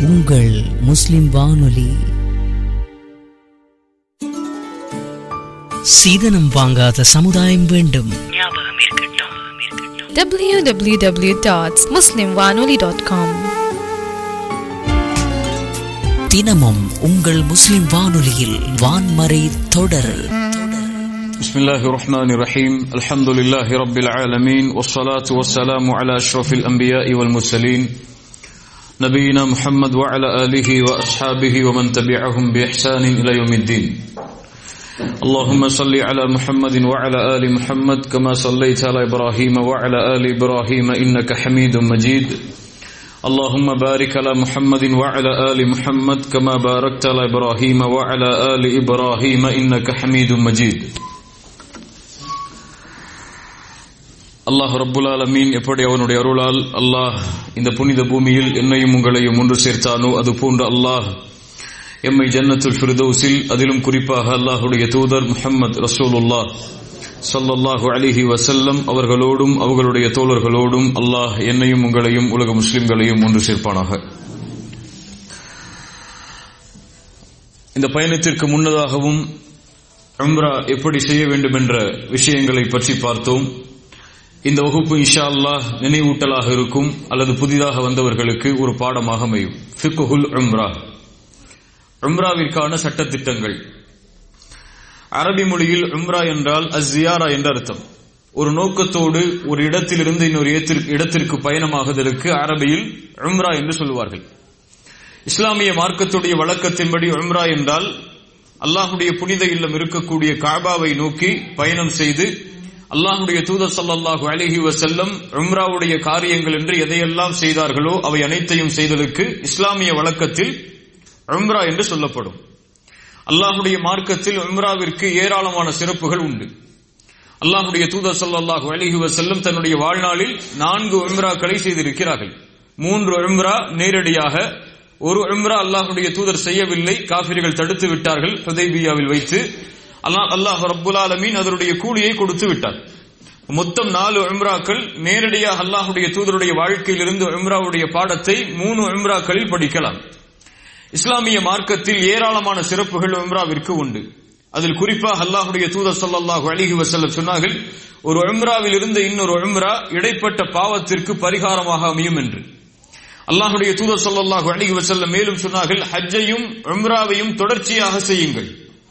உங்கள் முஸ்லிம் வானொலி சீதனம் வாங்காத சமுதாயம் வேண்டும் www.muslimwanoli.com தினமும் உங்கள் முஸ்லிம் வானொலியில் வான்மறை தொடர் بسم الله الرحمن الرحيم الحمد لله رب العالمين والصلاة والسلام على أشرف الأنبياء والمرسلين نبينا محمد وعلى آله وأصحابه ومن تبعهم بإحسان إلى يوم الدين اللهم صل على محمد وعلى آل محمد كما صليت على إبراهيم وعلى آل إبراهيم إنك حميد مجيد اللهم بارك على محمد وعلى آل محمد كما باركت على إبراهيم وعلى آل إبراهيم إنك حميد مجيد அல்லாஹ் ரப்புல் ஆலமீன் எப்படி அவனுடைய அருளால் அல்லாஹ் இந்த புனித பூமியில் என்னையும் உங்களையும் ஒன்று சேர்த்தானோ அது போன்று அல்லாஹ் எம்மை ஜன்னத்துல் ஃபிர்தௌஸில் அதிலும் குறிப்பாக அல்லாஹுடைய தூதர் முஹம்மது ரசூலுல்லாஹ் ஸல்லல்லாஹு அலைஹி வஸல்லம் அவர்களோடும் அவர்களுடைய தோழர்களோடும் அல்லாஹ் என்னையும் உங்களையும் உலக முஸ்லிம்களையும் ஒன்று சேர்ப்பானாக இந்த பயணத்திற்கு முன்னதாகவும் உம்ரா எப்படி செய்ய வேண்டும் என்ற விஷயங்களை பற்றி பார்த்தோம் இந்த வகுப்பு இன்ஷா அல்லாஹ் நினைவூட்டலாக இருக்கும் அல்லது புதிதாக வந்தவர்களுக்கு ஒரு பாடமாக அமையும் ஃபிக்குஹுல் உம்ரா உம்ராவிற்கான சட்டத்திட்டங்கள் அரபி மொழியில் உம்ரா என்றால் அஸ்ஸியாரா என்ற அர்த்தம் ஒரு நோக்கத்தோடு ஒரு இடத்திலிருந்து இன்னொரு இடத்திற்கு பயணமாகுதலுக்கு அரபியில் உம்ரா என்று சொல்லுவார்கள் இஸ்லாமிய மார்க்கத்துடைய வழக்கத்தின்படி உம்ரா என்றால் அல்லாஹுடைய புனித இல்லம் இருக்கக்கூடிய காபாவை நோக்கி பயணம் செய்து அல்லாஹுடைய தூதர் சல்லாஹூ அலிஹி வசல்லம் உம்ராவுடைய காரியங்கள் என்று எதையெல்லாம் செய்தார்களோ அவை அனைத்தையும் செய்தலுக்கு இஸ்லாமிய வழக்கத்தில் உம்ரா என்று சொல்லப்படும் அல்லாஹுடைய மார்க்கத்தில் உம்ராவிற்கு ஏராளமான சிறப்புகள் உண்டு அல்லாஹுடைய தூதர் சல்லாஹூ அலிஹி வசல்லம் தன்னுடைய வாழ்நாளில் நான்கு உம்ராக்களை செய்திருக்கிறார்கள் மூன்று உம்ரா நேரடியாக ஒரு உம்ரா அல்லாஹுடைய தூதர் செய்யவில்லை காபிர்கள் தடுத்து விட்டார்கள் ஹுதைபியாவில் வைத்து அல்லாஹ் அல்லாஹ் ரப்புல் ஆலமீன் அதனுடைய கூலியை கொடுத்து விட்டார் மொத்தம் நாலு உம்ராக்கள் நேரடியாக அல்லாஹுடைய தூதருடைய வாழ்க்கையிலிருந்து உம்ராவுடைய பாடத்தை மூணு உம்ராக்களில் படிக்கலாம் இஸ்லாமிய மார்க்கத்தில் ஏராளமான சிறப்புகள் உம்ராவிற்கு உண்டு அதில் குறிப்பாக அல்லாஹுடைய தூதர் சல்லாஹூ அலிஹி வசல்லம் சொன்னார்கள் ஒரு உம்ராவில் இருந்து இன்னொரு உம்ரா இடைப்பட்ட பாவத்திற்கு பரிகாரமாக அமையும் என்று அல்லாஹுடைய தூதர் சல்லாஹூ அலிஹி வசல்லம் மேலும் சொன்னார்கள் ஹஜ்ஜையும் உம்ராவையும் தொடர்ச்சியாக செய்யுங்கள்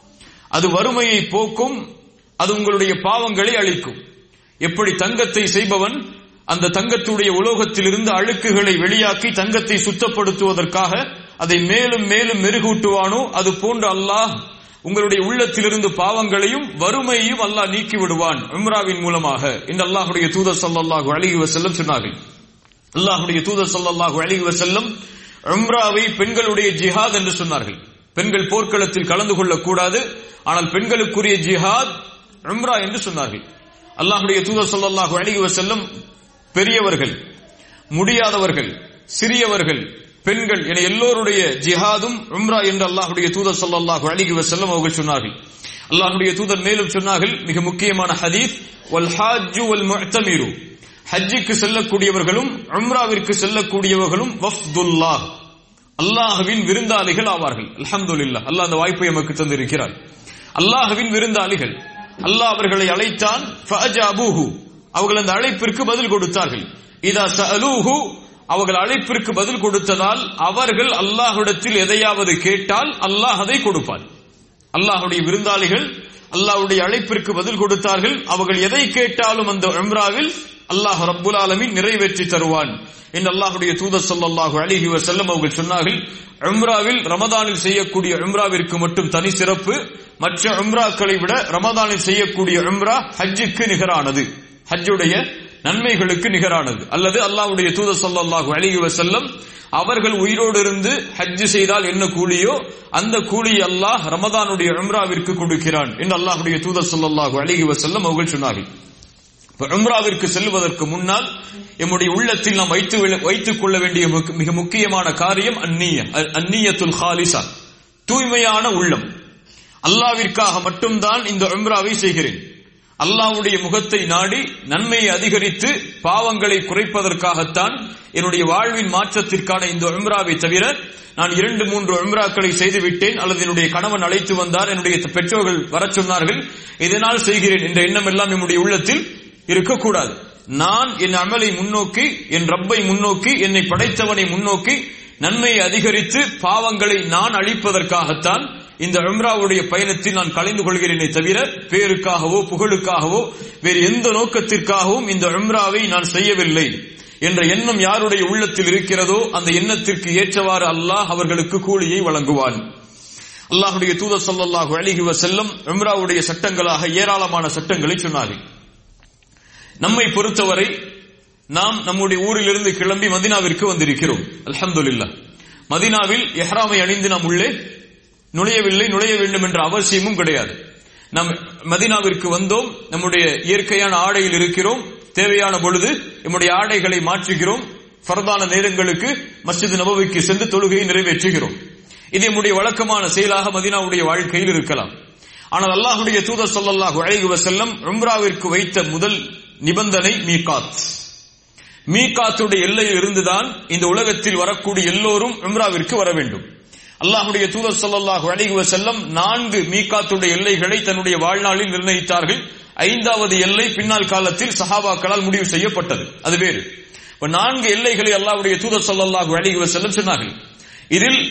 அது வறுமையை போக்கும் அது உங்களுடைய பாவங்களை அழிக்கும் எப்படி தங்கத்தை செய்பவன் அந்த தங்கத்துடைய உலோகத்திலிருந்து அழுக்குகளை வெளியாக்கி தங்கத்தை சுத்தப்படுத்துவதற்காக அதை மேலும் மேலும் மெருகூட்டுவானோ அது போன்று அல்லாஹ் உங்களுடைய உள்ளத்திலிருந்து பாவங்களையும் வறுமையையும் அல்லாஹ் நீக்கி விடுவான் உம்ராவின் மூலமாக இந்த அல்லாஹுடைய தூதர் சல்லாஹூ அலிஹி வசல்லம் சொன்னார்கள் அல்லாஹுடைய தூதர் சல்லாஹூ அலிஹி வசல்லம் உம்ராவை பெண்களுடைய ஜிஹாத் என்று சொன்னார்கள் பெண்கள் போர்க்களத்தில் கலந்து கொள்ளக்கூடாது ஆனால் பெண்களுக்குரிய ஜிஹாத் உம்ரா என்று சொன்னார்கள் அல்லாஹுடைய தூதர் சொல்லல்லாஹு அழகி செல்லும் பெரியவர்கள் முடியாதவர்கள் சிறியவர்கள் பெண்கள் என எல்லோருடைய ஜிஹாதும் உம்ரா என்று அல்லாஹுடைய தூதர் சொல்லல்லாஹு அழகி செல்லும் அவர்கள் சொன்னார்கள் அல்லாஹுடைய தூதர் மேலும் சொன்னார்கள் மிக முக்கியமான ஹதீஸ் வல் ஹாஜ்ஜு வல் முஅ்தமிரு ஹஜ்ஜுக்கு செல்லக்கூடியவர்களும் உம்ராவிற்கு செல்லக்கூடியவர்களும் வஃப்துல்லாஹ் அல்லாஹுவின் விருந்தாளிகள் ஆவார்கள் அல்ஹம்துலில்லாஹ் அல்லாஹ் அந்த வாய்ப்பை நமக்கு தந்திருக்கிறார் அல்லாஹுவின் விருந்தாளிகள் அல்லாஹ் அவர்களை அழைத்தான் அவர்கள் அந்த அழைப்பிற்கு பதில் கொடுத்தார்கள் இதா சலூஹு அவர்கள் அழைப்பிற்கு பதில் கொடுத்ததால் அவர்கள் அல்லாஹ்விடத்தில் எதையாவது கேட்டால் அல்லாஹ் அதை கொடுப்பார் அல்லாஹுடைய விருந்தாளிகள் அல்லாஹுடைய அழைப்பிற்கு பதில் கொடுத்தார்கள் அவர்கள் எதை கேட்டாலும் அந்த உம்ராவில் அல்லாஹ் ரப்புல் ஆலமின் நிறைவேற்றி தருவான் என்று அல்லாஹுடைய தூதர் சொல்லல்லாஹு அலிஹி வசல்லம் அவர்கள் சொன்னார்கள் உம்ராவில் ரமதானில் செய்யக்கூடிய உம்ராவிற்கு மட்டும் தனி சிறப்பு மற்ற உம்ராக்களை விட ரமதானில் செய்யக்கூடிய உம்ரா ஹஜ்ஜுக்கு நிகரானது ஹஜ்ஜுடைய நன்மைகளுக்கு நிகரானது அல்லது அல்லாஹுடைய தூதர் சொல்லல்லாஹு அலிஹி வசல்லம் அவர்கள் உயிரோடு இருந்து ஹஜ்ஜு செய்தால் என்ன கூலியோ அந்த கூலி அல்லாஹ் ரமதானுடைய உம்ராவிற்கு கொடுக்கிறான் என்று அல்லாஹுடைய தூதர் சொல்லல்லாஹு அலிஹி வசல்லம் அவர்கள் சொன்னார்கள் உம்ராவிற்கு செல்வதற்கு முன்னால் எம்முடைய உள்ளத்தில் நாம் வைத்து வைத்துக் கொள்ள வேண்டிய மிக முக்கியமான காரியம் அந்நிய அந்நியத்துல் ஹாலிசா தூய்மையான உள்ளம் அல்லாவிற்காக மட்டும்தான் இந்த உம்ராவை செய்கிறேன் அல்லாஹ்வுடைய முகத்தை நாடி நன்மையை அதிகரித்து பாவங்களை குறைப்பதற்காகத்தான் என்னுடைய வாழ்வின் மாற்றத்திற்கான இந்த உம்ராவை தவிர நான் இரண்டு மூன்று உம்ராக்களை செய்து விட்டேன் அல்லது என்னுடைய கணவன் அழைத்து வந்தார் என்னுடைய பெற்றோர்கள் வரச் சொன்னார்கள் இதனால் செய்கிறேன் என்ற எண்ணம் எல்லாம் என்னுடைய உள்ளத்தில் இருக்கக்கூடாது நான் என் அமலை முன்னோக்கி என் ரப்பை முன்னோக்கி என்னை படைத்தவனை முன்னோக்கி நன்மையை அதிகரித்து பாவங்களை நான் அழிப்பதற்காகத்தான் இந்த உம்ராவுடைய பயணத்தில் நான் கலந்து கொள்கிறேனே தவிர பேருக்காகவோ புகழுக்காகவோ வேறு எந்த நோக்கத்திற்காகவும் இந்த உம்ராவை நான் செய்யவில்லை என்ற எண்ணம் யாருடைய உள்ளத்தில் இருக்கிறதோ அந்த எண்ணத்திற்கு ஏற்றவாறு அல்லாஹ் அவர்களுக்கு கூலியை வழங்குவான் அல்லாஹுடைய தூதர் ஸல்லல்லாஹு அலைஹி வஸல்லம் உம்ராவுடைய சட்டங்களாக ஏராளமான சட்டங்களை சொன்னார்கள் நம்மை பொறுத்தவரை நாம் நம்முடைய ஊரிலிருந்து கிளம்பி மதினாவிற்கு வந்திருக்கிறோம் அல்ஹம்துலில்லாஹ் மதினாவில் எஹ்ராமை அணிந்து நாம் உள்ளே நுழையவில்லை நுழைய வேண்டும் என்ற அவசியமும் கிடையாது நாம் மதினாவிற்கு வந்தோம் நம்முடைய இயற்கையான ஆடையில் இருக்கிறோம் தேவையான பொழுது நம்முடைய ஆடைகளை மாற்றுகிறோம் ஃபர்தான நேரங்களுக்கு மஸ்ஜித் நபவிக்கு சென்று தொழுகையை நிறைவேற்றுகிறோம் இது நம்முடைய வழக்கமான செயலாக மதினாவுடைய வாழ்க்கையில் இருக்கலாம் ஆனால் அல்லாஹுடைய தூதர் ஸல்லல்லாஹு அலைஹி வஸல்லம் உம்ராவிற்கு வைத்த முதல் நிபந்தனை மீகாத் மீகாத்துடைய எல்லையில் இருந்துதான் இந்த உலகத்தில் வரக்கூடிய எல்லோரும் உம்ராவிற்கு வர வேண்டும் அல்லாஹுடைய தூதர் ஸல்லல்லாஹு அலைஹி வஸல்லம் நான்கு மீகாத்துடைய எல்லைகளை தன்னுடைய வாழ்நாளில் நிர்ணயித்தார்கள் ஐந்தாவது எல்லை பின்னால் காலத்தில் சஹாபாக்களால் முடிவு செய்யப்பட்டது அது வேறு இப்ப நான்கு எல்லைகளை அல்லாஹ்வுடைய தூதர் ஸல்லல்லாஹு அலைஹி வஸல்லம் சொன்னார்கள் இதில்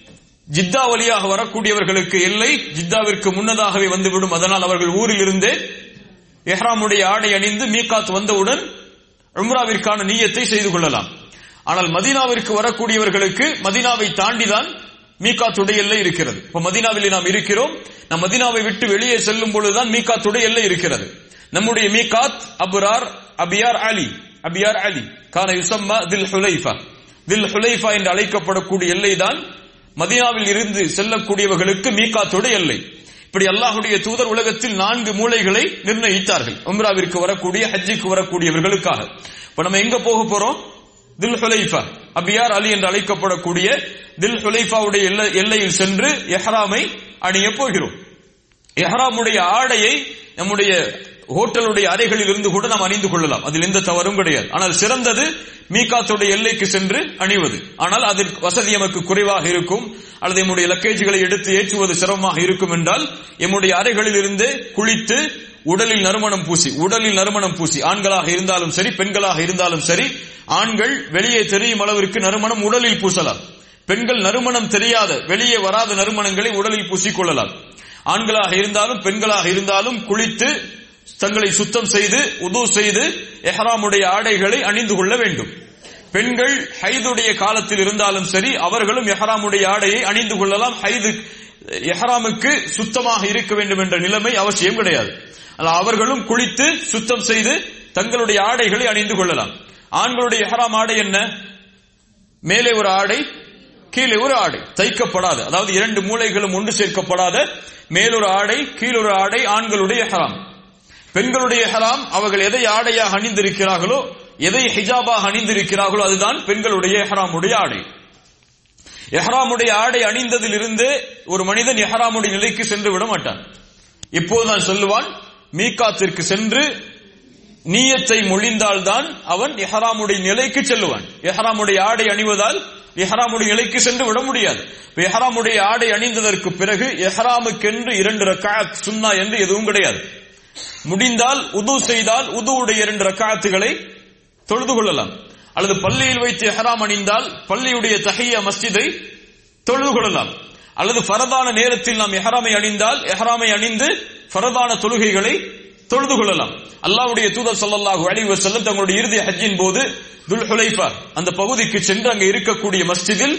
ஜித்தா வழியாக வரக்கூடியவர்களுக்கு எல்லை ஜித்தாவிற்கு முன்னதாகவே வந்துவிடும் அதனால் அவர்கள் ஊரில் இருந்தே எஹ்ராமுடைய ஆடை அணிந்து மீகாத் வந்தவுடன் உம்ராவிற்கான நீயத்தை செய்து கொள்ளலாம் ஆனால் மதீனாவிற்கு வரக்கூடியவர்களுக்கு மதீனாவை தாண்டிதான் மீகாத்துடைய எல்லை இருக்கிறது இப்ப மதீனாவில் நாம் இருக்கிறோம் நம் மதீனாவை விட்டு வெளியே செல்லும் பொழுதுதான் மீகாத்துடைய எல்லை இருக்கிறது நம்முடைய மீகாத் அபுரார் அபியார் அலி அபியார் அலி கான யுசம்மா தில் ஹுலைஃபா தில் ஹுலைஃபா என்று அழைக்கப்படக்கூடிய எல்லைதான் மதீனாவில் இருந்து செல்லக்கூடியவர்களுக்கு மீகாத்துடைய எல்லை இப்படி அல்லாஹுடைய தூதர் உலகத்தில் நான்கு மூலைகளை நிர்ணயித்தார்கள் உம்ராவிற்கு வரக்கூடிய ஹஜ்ஜிக்கு வரக்கூடியவர்களுக்காக இப்ப நம்ம எங்க போக போறோம் தில் ஹுலைஃபா அபியார் அலி என்று அழைக்கப்படக்கூடிய தில் ஹுலைஃபாவுடைய எல்லை- எல்லையில் சென்று எஹ்ராமை அணிய போகிறோம் எஹ்ராமுடைய ஆடையை நம்முடைய ஹோட்டலுடைய அறைகளில் இருந்து கூட நாம் அணிந்து கொள்ளலாம் அதில் எந்த தவறும் கிடையாது ஆனால் சிறந்தது மீகாத்துடைய எல்லைக்கு சென்று அணிவது ஆனால் அதில் வசதி நமக்கு குறைவாக இருக்கும் அல்லது நம்முடைய லக்கேஜ்களை எடுத்து ஏற்றுவது சிரமமாக இருக்கும் என்றால் எம்முடைய அறைகளில் இருந்து குளித்து உடலில் நறுமணம் பூசி உடலில் நறுமணம் பூசி ஆண்களாக இருந்தாலும் சரி பெண்களாக இருந்தாலும் சரி ஆண்கள் வெளியே தெரியும் அளவிற்கு நறுமணம் உடலில் பூசலாம் பெண்கள் நறுமணம் தெரியாத வெளியே வராத நறுமணங்களை உடலில் பூசிக்கொள்ளலாம் ஆண்களாக இருந்தாலும் பெண்களாக இருந்தாலும் குளித்து தங்களை சுத்தம் செய்து உது செய்து எஹ்ராமுடைய ஆடைகளை அணிந்து கொள்ள வேண்டும் பெண்கள் ஹைதுடைய காலத்தில் இருந்தாலும் சரி அவர்களும் எஹ்ராமுடைய ஆடையை அணிந்து கொள்ளலாம் ஹைது எஹ்ராமுக்கு சுத்தமாக இருக்க வேண்டும் என்ற நிலைமை அவசியம் கிடையாது ஆனால் அவர்களும் குளித்து சுத்தம் செய்து தங்களுடைய ஆடைகளை அணிந்து கொள்ளலாம் ஆண்களுடைய எஹ்ராம் ஆடை என்ன மேலே ஒரு ஆடை கீழே ஒரு ஆடை தைக்கப்படாத அதாவது இரண்டு மூலைகளும் ஒன்று சேர்க்கப்படாத மேலொரு ஆடை கீழொரு ஆடை ஆண்களுடைய ஹராம் பெண்களுடைய ஹராம் அவர்கள் எதை ஆடையாக அணிந்திருக்கிறார்களோ எதை ஹிஜாபாக அணிந்திருக்கிறார்களோ அதுதான் பெண்களுடைய எஹ்ராமுடைய ஆடை எஹ்ராமுடைய ஆடை அணிந்ததிலிருந்து ஒரு மனிதன் எஹ்ராமுடைய நிலைக்கு சென்று விட மாட்டான் இப்போது நான் சொல்லுவான் மீகாத்திற்கு சென்று நீயத்தை மொழிந்தால்தான் அவன் எஹராமுடைய நிலைக்கு செல்லுவான் எஹராமுடைய ஆடை அணிவதால் எஹராமுடைய நிலைக்கு சென்று விட முடியாது இப்ப எஹராமுடைய ஆடை அணிந்ததற்கு பிறகு எஹராமுக்கென்று இரண்டு ரக்காத் சுன்னா என்று எதுவும் கிடையாது முடிந்தால் உது செய்தால் உதுவுடைய இரண்டு ரக்காத்துகளை தொழுது கொள்ளலாம் அல்லது பள்ளியில் வைத்து எஹராம் அணிந்தால் பள்ளியுடைய தஹிய மஸ்ஜிதை தொழுது கொள்ளலாம் அல்லது ஃபரதான நேரத்தில் நாம் எஹராமை அணிந்தால் எஹராமை அணிந்து ஃபரதான தொழுகைகளை தொழுது கொள்ளலாம் அல்லாஹ்வுடைய தூதர் ஸல்லல்லாஹு அலைஹி வஸல்லம் தங்களுடைய இறுதி ஹஜ்ஜின் போது துல் ஹுலைஃபா அந்த பகுதிக்கு சென்று அங்கே இருக்கக்கூடிய மஸ்ஜிதில்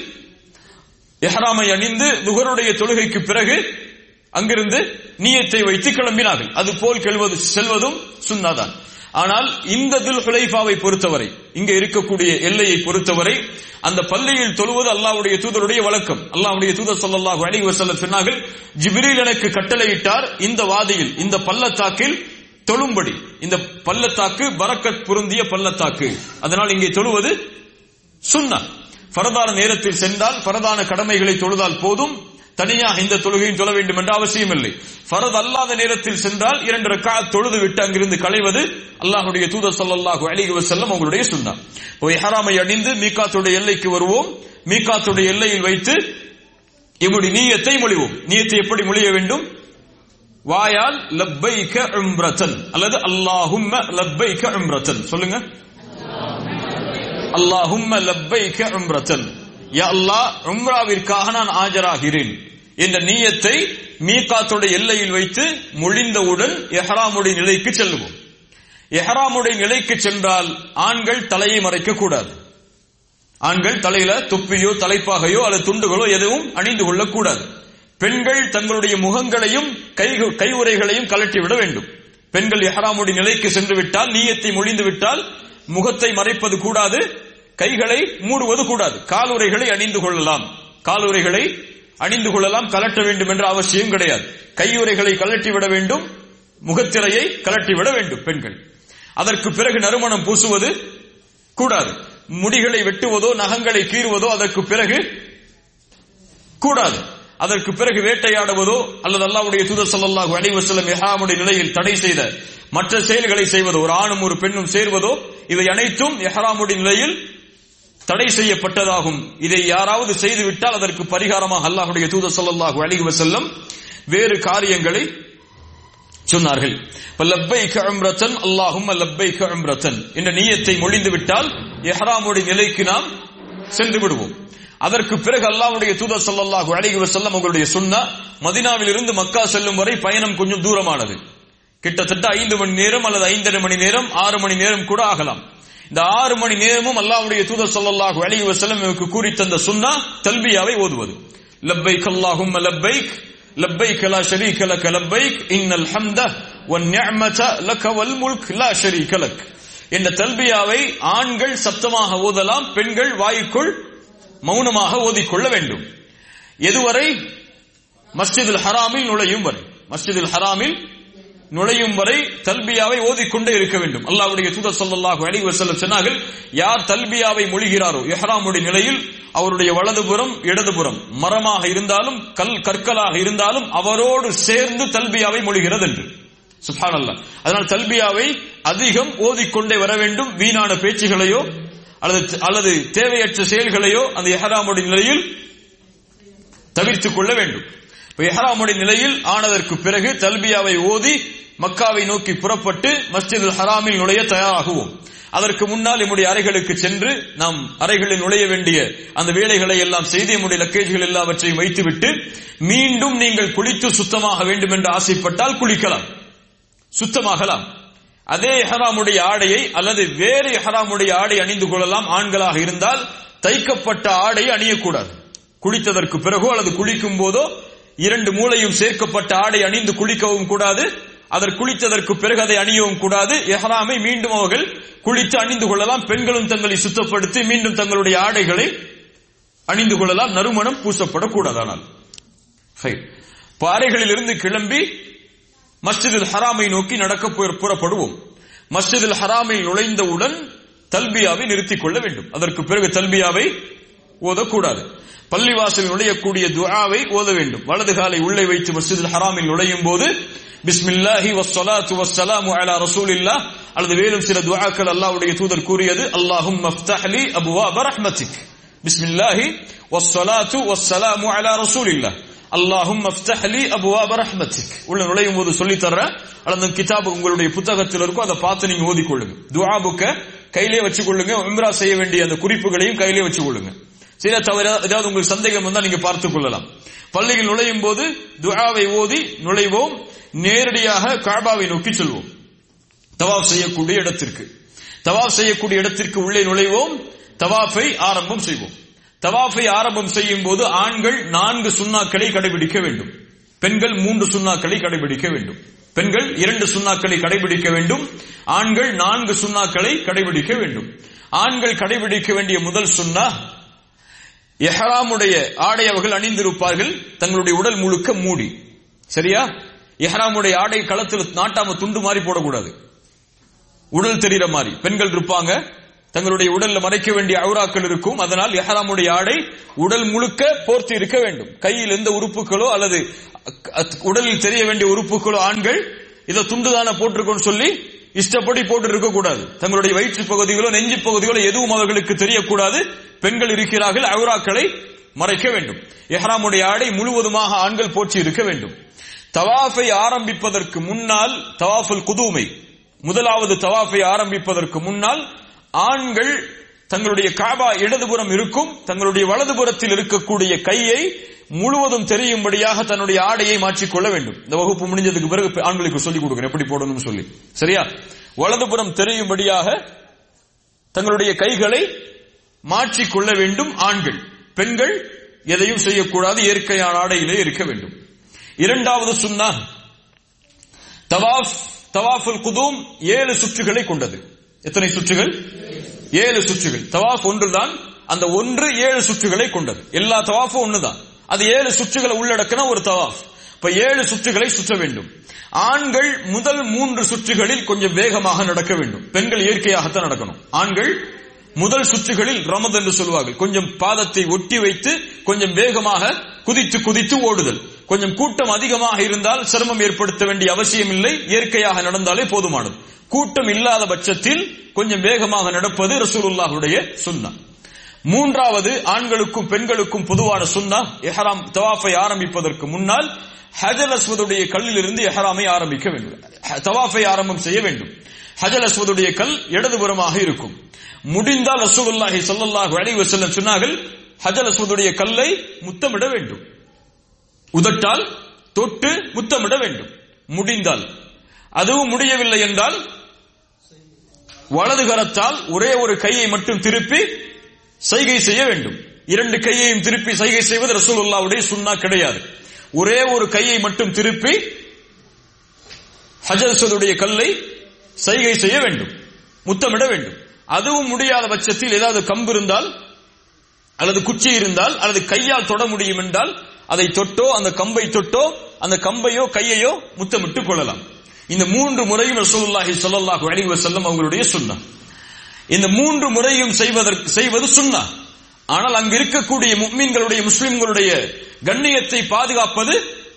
எஹ்ராமை அணிந்து துஹருடைய தொழுகைக்கு பிறகு அங்கிருந்து நீயத்தை வைத்து கிளம்பினார்கள் அது போல் கெல்வது செல்வதும் சுன்னாதான் ஆனால் இந்த துல் ஹுலைஃபாவை பொறுத்தவரை இங்க இருக்கக்கூடிய எல்லையை பொறுத்தவரை அந்த பள்ளியில் தொழுவது அல்லாஹ்வுடைய தூதருடைய வழக்கம் அல்லாஹ்வுடைய தூதர் ஸல்லல்லாஹு அலைஹி வஸல்லம் சொன்னார்கள் ஜிப்ரீல் எனக்கு கட்டளையிட்டார் இந்த வாதியில் இந்த பள்ளத்தாக்கில் தொழும்படி இந்த பள்ளத்தாக்கு பரக்கத் பொருந்திய பள்ளத்தாக்கு அதனால் இங்கே தொழுவது சுன்னா ஃபரதான நேரத்தில் சென்றால் ஃபரதான கடமைகளை தொழுதால் போதும் தனியாக இந்த தொழுகையும் தொழ வேண்டும் என்ற அவசியம் இல்லை ஃபரத் அல்லாத நேரத்தில் சென்றால் இரண்டு ரக்காத் தொழுது விட்டு அங்கிருந்து களைவது அல்லாஹ்வுடைய தூதர் ஸல்லல்லாஹு அலைஹி வஸல்லம் அவங்களுடைய சுன்னா இப்போ இஹ்ராமை அணிந்து மீகாத்துடைய எல்லைக்கு வருவோம் மீகாத்துடைய எல்லையில் வைத்து இம்முடைய நீயத்தை மொழிவோம் நீயத்தை எப்படி மொழிய வேண்டும் வாயால் லப்பைக உம்ரத்தன் அல்லது அல்லாஹும்ம லப்பைக உம்ரத்தன் சொல்லுங்க அல்லாஹும்ம லப்பைக உம்ரத்தன் யா அல்லாஹ் உம்ராவிற்காக நான் ஆஜராகிறேன் என்ற நீயத்தை மீகாத்துடைய எல்லையில் வைத்து மொழிந்தவுடன் எஹ்ராமுடைய நிலைக்கு செல்லுவோம் எஹ்ராமுடைய நிலைக்கு சென்றால் ஆண்கள் தலையை மறைக்க கூடாது ஆண்கள் தலையில தொப்பியோ தலைப்பாகையோ அல்லது துண்டுகளோ எதுவும் அணிந்து கொள்ளக்கூடாது பெண்கள் தங்களுடைய முகங்களையும் கை கையுறைகளையும் கலட்டி விட வேண்டும் பெண்கள் எஹராமுடைய நிலைக்கு சென்று விட்டால் நீயத்தை மொழிந்து விட்டால் முகத்தை மறைப்பது கூடாது கைகளை மூடுவது கூடாது காலுறைகளை அணிந்து கொள்ளலாம் காலுறைகளை அணிந்து கொள்ளலாம் கலட்ட வேண்டும் என்ற அவசியம் கிடையாது கையுறைகளை கலட்டி விட வேண்டும் முகத்திரையை கலட்டி விட வேண்டும் பெண்கள் அதற்கு பிறகு நறுமணம் பூசுவது கூடாது முடிகளை வெட்டுவதோ நகங்களை கீறுவதோ அதற்கு பிறகு கூடாது அதற்கு பிறகு வேட்டையாடுவதோ அல்லது அல்லாவுடைய தூதர் ஸல்லல்லாஹு அலைஹி வஸல்லம் இஹ்ராமுடைய நிலையில் தடை செய்த மற்ற செயல்களை செய்வதோ ஒரு ஆணும் ஒரு பெண்ணும் சேர்வதோ இவை அனைத்தும் இஹ்ராமுடைய நிலையில் தடை செய்யப்பட்டதாகும் இதை யாராவது செய்துவிட்டால் அதற்கு பரிகாரமாக அல்லாஹுடைய தூதர் ஸல்லல்லாஹு அலைஹி வஸல்லம் வேறு காரியங்களை சொன்னார்கள் லப்பைக உம்ரத்தன் அல்லாஹும்ம லப்பைக உம்ரத்தன் என்ற நியத்தை மொழிந்து விட்டால் இஹ்ராமுடைய நிலைக்கு நாம் சென்று விடுவோம் அதற்கு பிறகு அல்லாஹ்வுடைய தூதர் ஸல்லல்லாஹு அலைஹி வஸல்லம் அவர்களுடைய சுன்னா மதீனாவில் இருந்து மக்கா செல்லும் வரை பயணம் கொஞ்சம் தூரமானது கிட்டத்தட்ட ஐந்து மணி நேரம் அல்லது ஐந்தரை மணி நேரம் ஆறு மணி நேரம் கூட ஆகலாம் இந்த ஆறு மணி நேரமும் அல்லாஹ்வுடைய தூதர் ஸல்லல்லாஹு அலைஹி வஸல்லம் நமக்கு கூறி தந்த சுன்னா தல்பியாவை ஓதுவது லப்பைக் அல்லாஹும்ம லப்பைக் லப்பைக் லா ஷரீக லக லப்பைக் இன்னல் ஹம்த வன் நிஅமத லக வல் முல்க் லா ஷரீக லக் என்ற தல்பியாவை ஆண்கள் சத்தமாக ஓதலாம் பெண்கள் வாய்க்குள் மௌனமாக ஓதிக்கொள்ள வேண்டும் எதுவரை மஸ்ஜிதுல் ஹராமில் நுழையும் வரை மஸ்ஜிதுல் ஹராமில் நுழையும் வரை தல்பியாவை ஓதிக்கொண்டே இருக்க வேண்டும் அல்லாஹ்வுடைய தூதர் ஸல்லல்லாஹு அலைஹி வஸல்லம் சொன்னார்கள் யார் தல்பியாவை மொழிகிறாரோ இஹ்ராமுடைய நிலையில் அவருடைய வலதுபுறம் இடதுபுறம் மரமாக இருந்தாலும் கல் கற்களாக இருந்தாலும் அவரோடு சேர்ந்து தல்பியாவை மொழிகிறது என்று சுப்ஹானல்லாஹ் அதனால் தல்பியாவை அதிகம் ஓதிக்கொண்டே வர வேண்டும் வீணான பேச்சுகளையோ அல்லது அல்லது தேவையற்ற செயல்களையோ அந்த எஹராமுடைய நிலையில் தவிர்த்துக் கொள்ள வேண்டும் இப்ப எஹராமுடைய நிலையில் ஆனதற்கு பிறகு தல்பியாவை ஓதி மக்காவை நோக்கி புறப்பட்டு மஸ்ஜிதுல் ஹராமில் நுழைய தயாராகுவோம் அதற்கு முன்னால் நம்முடைய அறைகளுக்கு சென்று நாம் அறைகளில் நுழைய வேண்டிய அந்த வேலைகளை எல்லாம் செய்து நம்முடைய லக்கேஜ்கள் எல்லாவற்றையும் வைத்துவிட்டு மீண்டும் நீங்கள் குளித்து சுத்தமாக வேண்டும் என்று ஆசைப்பட்டால் குளிக்கலாம் சுத்தமாகலாம் அதே எஹராமுடைய ஆடையை அல்லது வேறு எஹராமுடைய ஆடை அணிந்து கொள்ளலாம் ஆண்களாக இருந்தால் தைக்கப்பட்ட ஆடை அணியக்கூடாது குளித்ததற்கு பிறகோ அல்லது குளிக்கும் போதோ இரண்டு மூளையும் சேர்க்கப்பட்ட ஆடை அணிந்து குளிக்கவும் கூடாது அதற்கு குளித்ததற்கு பிறகு அதை அணியவும் கூடாது எஹராமை மீண்டும் அவர்கள் குளித்து அணிந்து கொள்ளலாம் பெண்களும் தங்களை சுத்தப்படுத்தி மீண்டும் தங்களுடைய ஆடைகளை அணிந்து கொள்ளலாம் நறுமணம் பூசப்படக்கூடாது ஆனால் அறைகளில் இருந்து கிளம்பி மஸ்ஜிதில் ஹராமை நோக்கி நடக்க புறப்படுவோம் மஸ்ஜிதில் ஹராமில் நுழைந்தவுடன் தல்பியாவை நிறுத்திக் கொள்ள வேண்டும் அதற்கு பிறகு தல்பியாவை ஓதக்கூடாது பள்ளிவாசல் நுழையக்கூடிய துஆவை ஓத வேண்டும் வலது காலை உள்ளே வைத்து மஸ்ஜிதில் ஹராமில் நுழையும் போது பிஸ்மில்லாஹி வஸ்ஸலாத்து வஸ்ஸலாமு அலா ரசூலில்லாஹ் அல்லது வேலும் சில துஆக்கள் அல்லாஹ்வுடைய தூதர் கூறியது அல்லாஹும் மஃப்தஹ்லி அபுவாப ரஹ்மத்திக் பிஸ்மில்லாஹி வஸ்ஸலாத்து வஸ்ஸலாமு அலா ரசூலில்லாஹ் அல்லாஹும் மஃப்தஹ்லி அபுவாப ரஹ்மத்திக் உள்ள நுழையும் போது சொல்லி தர்றேன் அல்லது கிதாப் உங்களுடைய புத்தகத்தில் இருக்கும் அதை பார்த்து நீங்க ஓதிக்கொள்ளுங்க துஆ புக்க கையிலே வச்சுக்கொள்ளுங்க உம்ரா செய்ய வேண்டிய அந்த குறிப்புகளையும் கையிலே வச்சுக்கொள்ளுங்க சில தவிர ஏதாவது உங்களுக்கு சந்தேகம் வந்தா நீங்க பார்த்துக் கொள்ளலாம் பள்ளியில் நுழையும் போது துஆவை ஓதி நுழைவோம் நேரடியாக காபாவை நோக்கி செல்வோம் தவாப் செய்யக்கூடிய இடத்திற்கு தவாப் செய்யக்கூடிய இடத்திற்கு உள்ளே நுழைவோம் தவாஃபை ஆரம்பம் செய்வோம் தவாஃபை ஆரம்பம் செய்யும் போது ஆண்கள் நான்கு சுண்ணாக்களை கடைபிடிக்க வேண்டும் பெண்கள் மூன்று சுண்ணாக்களை கடைபிடிக்க வேண்டும் பெண்கள் இரண்டு சுண்ணாக்களை கடைபிடிக்க வேண்டும் ஆண்கள் நான்கு சுண்ணாக்களை கடைபிடிக்க வேண்டும் ஆண்கள் கடைபிடிக்க வேண்டிய முதல் சுண்ணா எஹராமுடைய ஆடை அவர்கள் அணிந்திருப்பார்கள் தங்களுடைய உடல் முழுக்க மூடி சரியா எஹராமுடைய ஆடை களத்தில் நாட்டாம துண்டு மாதிரி போடக்கூடாது உடல் தெரிகிற மாதிரி பெண்கள் இருப்பாங்க தங்களுடைய உடல்ல மறைக்க வேண்டிய அவுராக்கள் இருக்கும் அதனால் எஹராமுடைய ஆடை உடல் முழுக்க போர்த்தி இருக்க வேண்டும் கையில் எந்த உறுப்புகளோ அல்லது உடலில் தெரிய வேண்டிய உறுப்புகளோ ஆண்கள் இதை துண்டுதான போட்டிருக்கோன்னு சொல்லி இஷ்டப்படி போட்டு இருக்க கூடாது தங்களுடைய வயிற்று பகுதிகளோ நெஞ்சு பகுதிகளோ எதுவும் அவர்களுக்கு தெரியக்கூடாது பெண்கள் இருக்கிறார்கள் அவுராக்களை மறைக்க வேண்டும் எஹ்ராமுடைய ஆடை முழுவதுமாக ஆண்கள் போற்றி இருக்க வேண்டும் தவாஃபை ஆரம்பிப்பதற்கு முன்னால் தவாஃபுல் குதூமை முதலாவது தவாஃபை ஆரம்பிப்பதற்கு முன்னால் ஆண்கள் தங்களுடைய காபா இடதுபுறம் இருக்கும் தங்களுடைய வலதுபுறத்தில் இருக்கக்கூடிய கையை முழுவதும் தெரியும்படியாக தன்னுடைய ஆடையை மாற்றிக்கொள்ள வேண்டும் இந்த வகுப்பு முடிஞ்சதுக்கு பிறகு ஆண்களுக்கு சொல்லிக் கொடுக்கிறேன் எப்படி போடணும்னு சொல்லி சரியா வலதுபுறம் தெரியும்படியாக தங்களுடைய கைகளை மாற்றிக்கொள்ள வேண்டும் ஆண்கள் பெண்கள் எதையும் செய்யக்கூடாது இயற்கையான ஆடையிலே இருக்க வேண்டும் இரண்டாவது சுன்னா தவாஃப் தவாஃபுல் குதூம் ஏழு சுற்றுகளை கொண்டது எத்தனை சுற்றுகள் ஏழு சுற்றுகள் தவாஃப் ஒன்றுதான் அந்த ஒன்று ஏழு சுற்றுகளை கொண்டது எல்லா தவாஃபும் ஒண்ணுதான் அது ஏழு சுற்றுகளை உள்ளடக்கின ஒரு தவாஃப் இப்ப ஏழு சுற்றுகளை சுற்ற வேண்டும் ஆண்கள் முதல் மூன்று சுற்றுகளில் கொஞ்சம் வேகமாக நடக்க வேண்டும் பெண்கள் இயற்கையாகத்தான் நடக்கணும் ஆண்கள் முதல் சுற்றுகளில் ரமத் என்று சொல்வார்கள் கொஞ்சம் பாதத்தை ஒட்டி வைத்து கொஞ்சம் வேகமாக குதித்து குதித்து ஓடுதல் கொஞ்சம் கூட்டம் அதிகமாக இருந்தால் சிரமம் ஏற்படுத்த வேண்டிய அவசியம் இல்லை இயற்கையாக நடந்தாலே போதுமானது கூட்டம் இல்லாத பட்சத்தில் கொஞ்சம் வேகமாக நடப்பது ரசூலுல்லாஹுடைய சுன்னா மூன்றாவது ஆண்களுக்கும் பெண்களுக்கும் பொதுவான சுன்னா எஹராம் தவாஃபை ஆரம்பிப்பதற்கு முன்னால் ஹஜல் அஸ்வதுடைய கல்லில் இருந்து எஹராமை ஆரம்பிக்க வேண்டும் தவாஃபை ஆரம்பம் செய்ய வேண்டும் ஹஜல் அஸ்வதுடைய கல் இடதுபுறமாக இருக்கும் முடிந்தால் ரசூலுல்லாஹி ஸல்லல்லாஹு அலைஹி வஸல்லம் சொன்னார்கள் ஹஜல் அஸ்வதுடைய கல்லை முத்தமிட வேண்டும் உதட்டால் தொட்டு முத்தமிட வேண்டும் முடிந்தால் அதுவும் முடியவில்லை என்றால் வலது கரத்தால் ஒரே ஒரு கையை மட்டும் திருப்பி சைகை செய்ய வேண்டும் இரண்டு கையையும் திருப்பி சைகை செய்வது ரசூலுல்லாவுடைய சுன்னா கிடையாது ஒரே ஒரு கையை மட்டும் திருப்பி ஹஜரசதுடைய கல்லை சைகை செய்ய வேண்டும் முத்தமிட வேண்டும் அதுவும் முடியாத பட்சத்தில் ஏதாவது கம்பு இருந்தால் அல்லது குச்சி இருந்தால் அல்லது கையால் தொட முடியும் என்றால் அதை தொட்டோ அந்த கம்பை தொட்டோ அந்த கம்பையோ கையையோ முத்தமிட்டுக் கொள்ளலாம் இந்த மூன்று முறையும் ரசூலுல்லாஹி ஸல்லல்லாஹு அலைஹி வஸல்லம் அவங்களுடைய சுன்னா இந்த மூன்று முறையும் செய்வதற்கு செய்வது சுன்னா ஆனால் அங்கு இருக்கக்கூடிய முக்மீன்களுடைய முஸ்லிம்களுடைய கண்ணியத்தை பாதுகாப்பது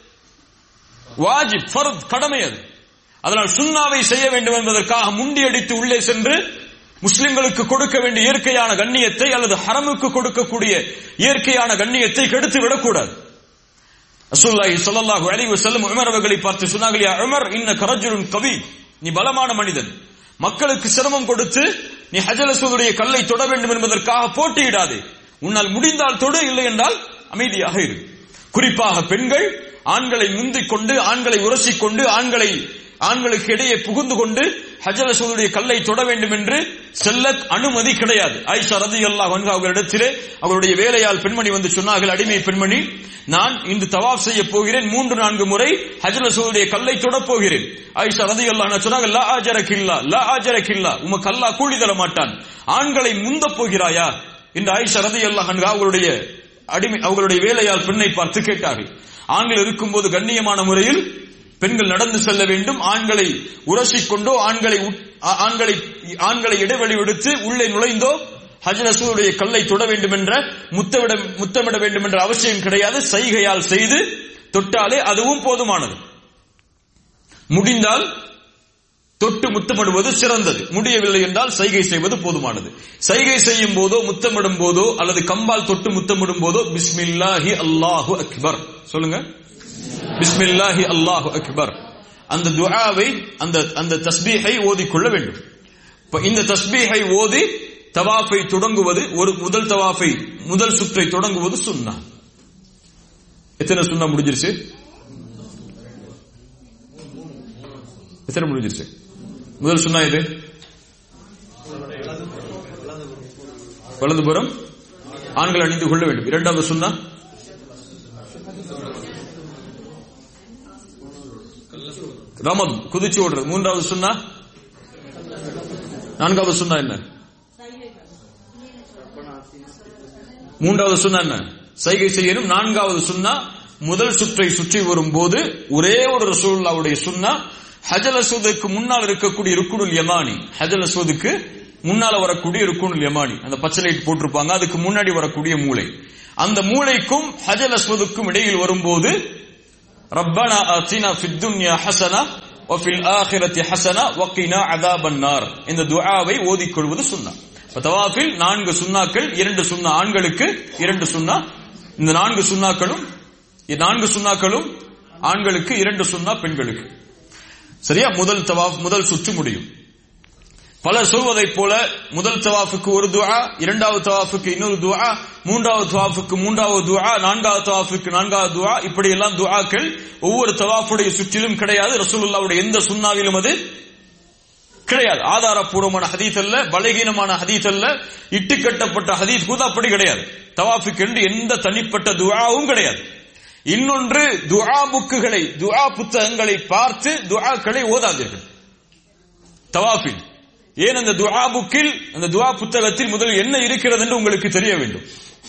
வாஜிப் ஃபர்த் கடமை அது அதனால் சுன்னாவை செய்ய வேண்டும் என்பதற்காக முண்டியடித்து உள்ளே சென்று முஸ்லிம்களுக்கு கொடுக்க வேண்டிய இயற்கையான கண்ணியத்தை அல்லது ஹரமுக்கு கொடுக்கக்கூடிய இயற்கையான கண்ணியத்தை கெடுத்து விடக்கூடாது ரசூலுல்லாஹி ஸல்லல்லாஹு அலைஹி வஸல்லம் உமர் அவர்களை பார்த்து சொன்னார்கள் யா உமர் இன்ன கரஜுலுன் கவி நீ பலமான மனிதன் மக்களுக்கு சிரமம் கொடுத்து நீ ஹஜல் அஸ்வதுடைய கல்லை தொட வேண்டும் என்பதற்காக போட்டியிடாதே உன்னால் முடிந்தால் தொடு இல்லை என்றால் அமைதியாக இரு குறிப்பாக பெண்கள் ஆண்களை முந்திக் கொண்டு ஆண்களை உரசிக் கொண்டு ஆண்களை ஆண்களுக்கு இடையே புகுந்து கொண்டு ஹஜல் அஸ்வதுடைய கல்லை தொட வேண்டும் என்று செல்ல அனுமதி கிடையாது ஆயிஷா ரதி அல்லாஹ் அவர்களிடத்திலே அவருடைய வேலையால் பெண்மணி வந்து சொன்னார்கள் அடிமை பெண்மணி நான் இன்று தவாப் செய்ய போகிறேன் மூன்று நான்கு முறை ஹஜல் அஸ்வதுடைய கல்லை தொடப் போகிறேன் ஆயிஷா ரதி அல்லாஹ் சொன்னாங்க லா ஆஜரக்கில்லா லா ஆஜரக்கில்லா உமக்கு அல்லாஹ் கூலி தர மாட்டான் ஆண்களை முந்த போகிறாயா என்று ஆயிஷா ரதி அல்லாஹ் அவர்களுடைய அடிமை அவர்களுடைய வேலையால் பெண்ணை பார்த்து கேட்டார்கள் ஆண்கள் இருக்கும்போது கண்ணியமான முறையில் பெண்கள் நடந்து செல்ல வேண்டும் ஆண்களை உரசிக்கொண்டோ ஆண்களை ஆண்களை ஆண்களை இடைவெளி விடுத்து உள்ளே நுழைந்தோ ஹஜ்ரசூருடைய கல்லை தொட வேண்டும் என்ற முத்தமிட முத்தமிட வேண்டும் என்ற அவசியம் கிடையாது சைகையால் செய்து தொட்டாலே அதுவும் போதுமானது முடிந்தால் தொட்டு முத்தமிடுவது சிறந்தது முடியவில்லை என்றால் சைகை செய்வது போதுமானது சைகை செய்யும் போதோ முத்தமிடும் போதோ அல்லது கம்பால் தொட்டு முத்தமிடும் போதோ பிஸ்மில்லாஹி அல்லாஹு அக்பர் சொல்லுங்க பிஸ்மில்லாஹி அல்லாஹு அக்பர் அந்த துஆவை அந்த அந்த தஸ்பீஹை ஓதிக்கொள்ள வேண்டும் இப்ப இந்த தஸ்பீஹை ஓதி தவாஃபை தொடங்குவது ஒரு முதல் தவாஃபை முதல் சுற்றை தொடங்குவது சுன்னா எத்தனை சுன்னா முடிஞ்சிருச்சு எத்தனை முடிஞ்சிருச்சு முதல் சுன்னா இது வலதுபுறம் ஆண்கள் அணிந்து கொள்ள வேண்டும் இரண்டாவது சுன்னா ரமம் குதிச்சு ஓடுறது மூன்றாவது சுன்னா நான்காவது சுன்னா என்ன மூன்றாவது சுன்னா என்ன சைகை செய்யணும் நான்காவது சுன்னா முதல் சுற்றை சுற்றி வரும்போது ஒரே ஒரு ரசூல்லாவுடைய சுன்னா ஹஜல் அசூதுக்கு முன்னால் இருக்கக்கூடிய ருக்குனுல் யமானி ஹஜல் அசூதுக்கு முன்னால வரக்கூடிய ருக்குன் யமானி அந்த பச்சை லைட் போட்டிருப்பாங்க அதுக்கு முன்னாடி வரக்கூடிய மூளை அந்த மூளைக்கும் ஹஜல் அஸ்வதுக்கும் இடையில் வரும்போது ரப்பனா அத்தினா ஃபித் துன்யா ஹசனா வஃபில் ஆஹிரத்தி ஹசனா வக்கினா அதாபன் நார் இந்த துஆவை ஓதிக்கொள்வது சுன்னா இப்ப தவாஃபில் நான்கு சுன்னாக்கள் இரண்டு சுன்னா ஆண்களுக்கு இரண்டு சுன்னா இந்த நான்கு சுன்னாக்களும் இந்த நான்கு சுன்னாக்களும் ஆண்களுக்கு இரண்டு சுன்னா பெண்களுக்கு சரியா முதல் தவாஃப் முதல் சுற்று முடியும் பலர் சொல்வதைப் போல முதல் தவாஃபுக்கு ஒரு துஆ இரண்டாவது தவாஃபுக்கு இன்னொரு துஆ மூன்றாவது தவாஃபுக்கு மூன்றாவது துஆ நான்காவது தவாஃபுக்கு நான்காவது துஆ இப்படி எல்லாம் துஆக்கள் ஒவ்வொரு தவாஃபுடைய சுற்றிலும் கிடையாது ரசூலுல்லாவுடைய எந்த சுன்னாவிலும் அது கிடையாது ஆதாரப்பூர்வமான ஹதீத் அல்ல பலகீனமான ஹதீத் அல்ல இட்டுக்கட்டப்பட்ட ஹதீத் கூட அப்படி கிடையாது தவாஃபுக்கு என்று எந்த தனிப்பட்ட துஆவும் கிடையாது இன்னொன்று துஆ புக்குகளை துஆ புத்தகங்களை பார்த்து துஆக்களை ஓதாதீர்கள் தவாஃபில் ஏன் அந்த துஆ புக்கில் அந்த துஆ புத்தகத்தில் முதல் என்ன இருக்கிறது என்று உங்களுக்கு தெரிய வேண்டும்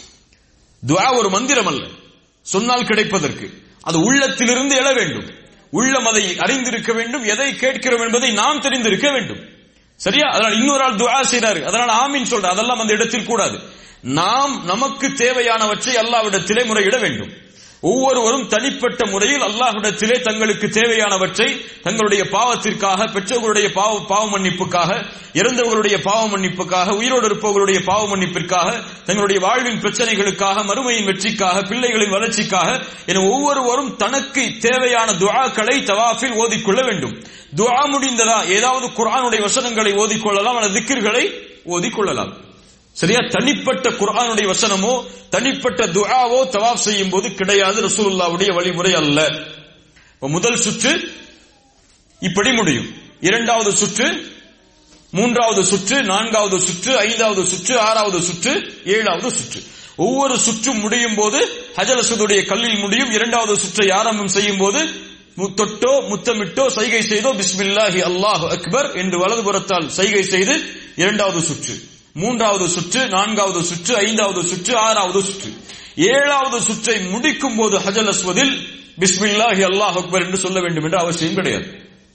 துஆ ஒரு மந்திரம் அல்ல சொன்னால் கிடைப்பதற்கு அது உள்ளத்திலிருந்து எழ வேண்டும் உள்ளம் அதை அறிந்திருக்க வேண்டும் எதை கேட்கிறோம் என்பதை நாம் தெரிந்திருக்க வேண்டும் சரியா அதனால் இன்னொரு ஆள் துஆ செய்றாரு அதனால் ஆமீன் சொல்ற அதெல்லாம் அந்த இடத்தில் கூடாது நாம் நமக்கு தேவையானவற்றை அல்லாவிடத்திலே முறையிட வேண்டும் ஒவ்வொருவரும் தனிப்பட்ட முறையில் அல்லாஹ்விடத்திலே தங்களுக்கு தேவையானவற்றை தங்களுடைய பாவத்திற்காக பெற்றோர்களுடைய பாவ பாவ மன்னிப்புக்காக இறந்தவர்களுடைய பாவ மன்னிப்புக்காக உயிரோடு இருப்பவர்களுடைய பாவ மன்னிப்பிற்காக தங்களுடைய வாழ்வின் பிரச்சனைகளுக்காக மறுமையின் வெற்றிக்காக பிள்ளைகளின் வளர்ச்சிக்காக என ஒவ்வொருவரும் தனக்கு தேவையான துஆக்களை தவாஃபில் ஓதிக்கொள்ள வேண்டும் துஆ முடிந்ததா ஏதாவது குர்ஆனுடைய வசனங்களை ஓதிக்கொள்ளலாம் அல்லது திக்கிர்களை ஓதிக்கொள்ளலாம் சரியா தனிப்பட்ட குர்ஆனுடைய வசனமோ தனிப்பட்ட துஆவோ தவாப் செய்யும் போது கிடையாது ரசூலுல்லாவுடைய வழிமுறை அல்ல இப்ப முதல் சுற்று இப்படி முடியும் இரண்டாவது சுற்று மூன்றாவது சுற்று நான்காவது சுற்று ஐந்தாவது சுற்று ஆறாவது சுற்று ஏழாவது சுற்று ஒவ்வொரு சுற்றும் முடியும் போது ஹஜலசுடைய கல்லில் முடியும் இரண்டாவது சுற்றை ஆரம்பம் செய்யும் போது தொட்டோ முத்தமிட்டோ சைகை செய்தோ பிஸ்மில்லாஹி அல்லாஹ் அக்பர் என்று வலதுபுறத்தால் சைகை செய்து இரண்டாவது சுற்று மூன்றாவது சுற்று நான்காவது சுற்று ஐந்தாவது சுற்று ஆறாவது சுற்று ஏழாவது சுற்றை முடிக்கும் போது ஹஜல் அஸ்வதில் பிஸ்மில்லாஹி அல்லாஹ் அக்பர் என்று சொல்ல வேண்டும் என்ற அவசியம் கிடையாது